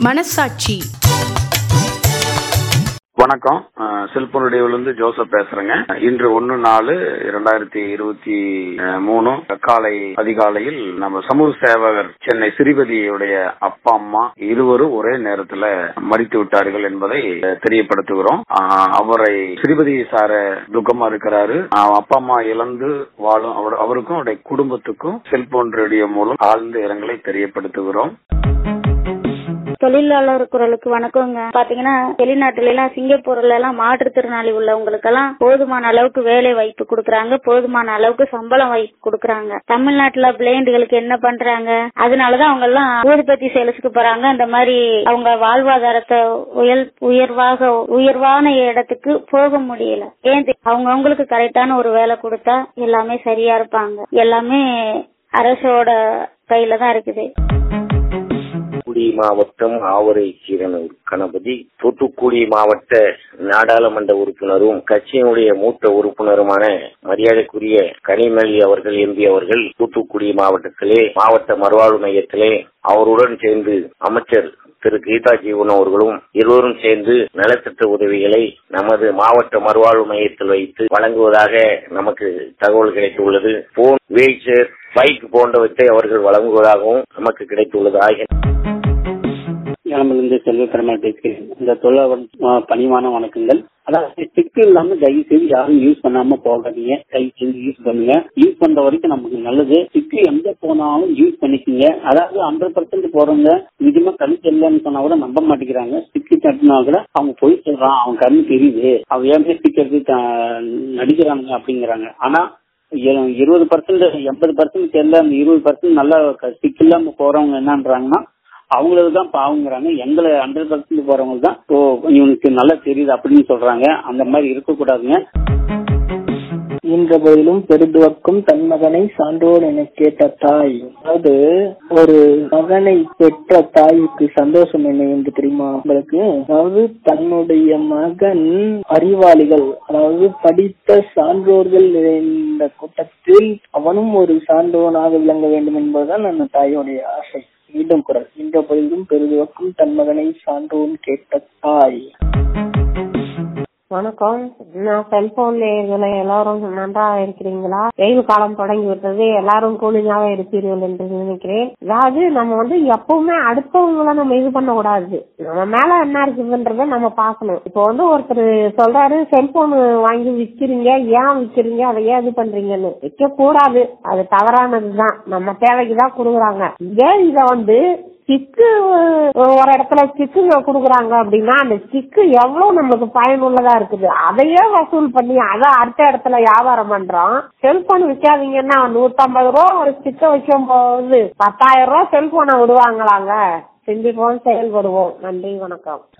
மனசாட்சி வணக்கம் அஹ், செல்போனுடையிலிருந்து ஜோசப் பேசுறேங்க இன்று ஒன்னு நாலு இரண்டாயிரத்தி இருபத்தி அஹ், மூணு காலை அதிகாலையில் நம்ம சமூக சேவகர் சென்னை சிறுபதியுடைய அப்பா அம்மா இருவரும் ஒரே நேரத்துல மறித்து விட்டார்கள் என்பதை அஹ், தெரியப்படுத்துகிறோம் அஹ், அவரை சிறுபதி சார துக்கமா இருக்கிறாரு அஹ், அப்பா அம்மா இழந்து வாழும் அவர்- அவருக்கும் அவருடைய குடும்பத்துக்கும் செல்போன் ரேடியோ மூலம் ஆழ்ந்த இரங்கலை தெரியப்படுத்துகிறோம் தொழிலாளர் குரலுக்கு வணக்கங்க பாத்தீங்கன்னா வெளிநாட்டுல எல்லாம் சிங்கப்பூர்ல எல்லாம் மாற்றுத்திறனாளி உள்ளவங்களுக்கு எல்லாம் போதுமான அளவுக்கு வேலை வாய்ப்பு கொடுக்கறாங்க போதுமான அளவுக்கு சம்பளம் வாய்ப்பு கொடுக்கறாங்க தமிழ்நாட்டுல பிளைண்டுகளுக்கு என்ன பண்றாங்க அதனாலதான் அவங்க எல்லாம் ஊதுபத்தி சேல்ஸுக்கு போறாங்க அந்த மாதிரி அவங்க வாழ்வாதாரத்தை உயர் உயர்வாக உயர்வான இடத்துக்கு போக முடியல ஏன் தெ- அவங்க அவங்களுக்கு கரெக்டான ஒரு வேலை கொடுத்தா எல்லாமே சரியா இருப்பாங்க எல்லாமே அரசோட கையில தான் இருக்குது தூத்துக்குடி மாவட்டம் ஆவரை சீரனூர் கணபதி தூத்துக்குடி மாவட்ட நாடாளுமன்ற உறுப்பினரும் கட்சியினுடைய மூத்த உறுப்பினருமான மரியாதைக்குரிய கனிமொழி அவர்கள் எம்பி அவர்கள் தூத்துக்குடி மாவட்டத்திலே மாவட்ட மறுவாழ்வு மையத்திலே அவருடன் சேர்ந்து அமைச்சர் திரு கீதா ஜீவன் அவர்களும் இருவரும் சேர்ந்து நலத்திட்ட உதவிகளை நமது மாவட்ட மறுவாழ்வு மையத்தில் வைத்து வழங்குவதாக நமக்கு தகவல் கிடைத்துள்ளது போன் வீல் சேர் பைக் போன்றவற்றை அவர்கள் வழங்குவதாகவும் நமக்கு கிடைத்துள்ளது ஆகிய இளமிலிருந்து செல்வ பெருமாள் பேசுகிறேன் இந்த தொழிலாளர் அஹ், பணிவான வணக்கங்கள் அதாவது ஸ்டிக் இல்லாம தயவு செய்து யாரும் யூஸ் பண்ணாம போகாதீங்க தயவு செய்து யூஸ் பண்ணுங்க யூஸ் பண்ற வரைக்கும் நமக்கு நல்லது ஸ்டிக் எங்க போனாலும் யூஸ் பண்ணிக்கோங்க அதாவது ஹண்ட்ரட் பர்சன்ட் போறவங்க நிஜமா கண் தெரியலன்னு சொன்னா கூட நம்ப மாட்டேங்கிறாங்க ஸ்டிக் தட்டினா கூட அவங்க போய் சொல்றான் அவன் கண்ணு தெரியுது அவன் ஏன் ஸ்டிக் எடுத்து த- நடிக்கிறாங்க அப்படிங்கிறாங்க ஆனா இரு- இருபது பர்சன்ட் எண்பது பர்சன்ட் தெரியல அந்த இருபது பர்சன்ட் நல்லா ஸ்டிக் இல்லாம போறவங்க என்னன்றாங்கன்னா அவங்களுக்கு தான் பாவங்கிறாங்க எங்களை ஹண்ட்ரட் பர்சன்ட் போறவங்களுக்கு தான் ஓ இவனுக்கு நல்லா தெரியுது அப்படின்னு சொல்றாங்க அந்த மாதிரி இருக்கக்கூடாதுங்க ஈன்ற போதிலும் பெருதுவக்கும் தன் மகனை சான்றோர் என கேட்ட தாய் அதாவது ஒரு மகனை பெற்ற தாய்க்கு சந்தோஷம் என்ன என்று தெரியுமா உங்களுக்கு அதாவது தன்னுடைய மகன் அறிவாளிகள் அதாவது படித்த சான்றோர்கள் இந்த கூட்டத்தில் அவனும் ஒரு சான்றோனாக விளங்க வேண்டும் என்பதுதான் அந்த தாயோடைய ஆசை மீண்டும் குரல் ஈன்ற போதிலும் பெருதுவக்கும் தன் மகனை சான்றோன் கேட்ட தாய் வணக்கம் நான் செல்போன் நேயர்களை எல்லாரும் நன்றாக இருக்கிறீங்களா வெயில் காலம் தொடங்கி விட்டது எல்லாரும் கூலிங்காக இருப்பீர்கள் என்று நினைக்கிறேன் அதாவது நம்ம வந்து எப்பவுமே அடுத்தவங்கள நம்ம இது பண்ண கூடாது நம்ம மேல என்ன இருக்குதுன்றத நம்ம பார்க்கணும் இப்போ வந்து ஒருத்தர் சொல்றாரு செல்போன் வாங்கி விக்கிறீங்க ஏன் விக்கிறீங்க அதை ஏன் இது பண்றீங்கன்னு விற்க கூடாது அது தவறானதுதான் நம்ம தேவைக்கு தான் கொடுக்குறாங்க ஏன் இதை வந்து ஸ்டிக்கு ஒரு இடத்துல ஸ்டிக்கு குடுக்குறாங்க அப்படின்னா அந்த ஸ்டிக்கு எவ்வளவு நம்மளுக்கு பயனுள்ளதா இருக்குது அதையே வசூல் பண்ணி அதை அடுத்த இடத்துல வியாபாரம் பண்றோம் செல்போன் விற்காதீங்கன்னா நூத்தம்பது ரூபா ஒரு ஸ்டிக்க வைக்கும் போது பத்தாயிரம் ரூபா செல்போனை விடுவாங்களாங்க சிந்திப்போம் செயல்படுவோம் நன்றி வணக்கம்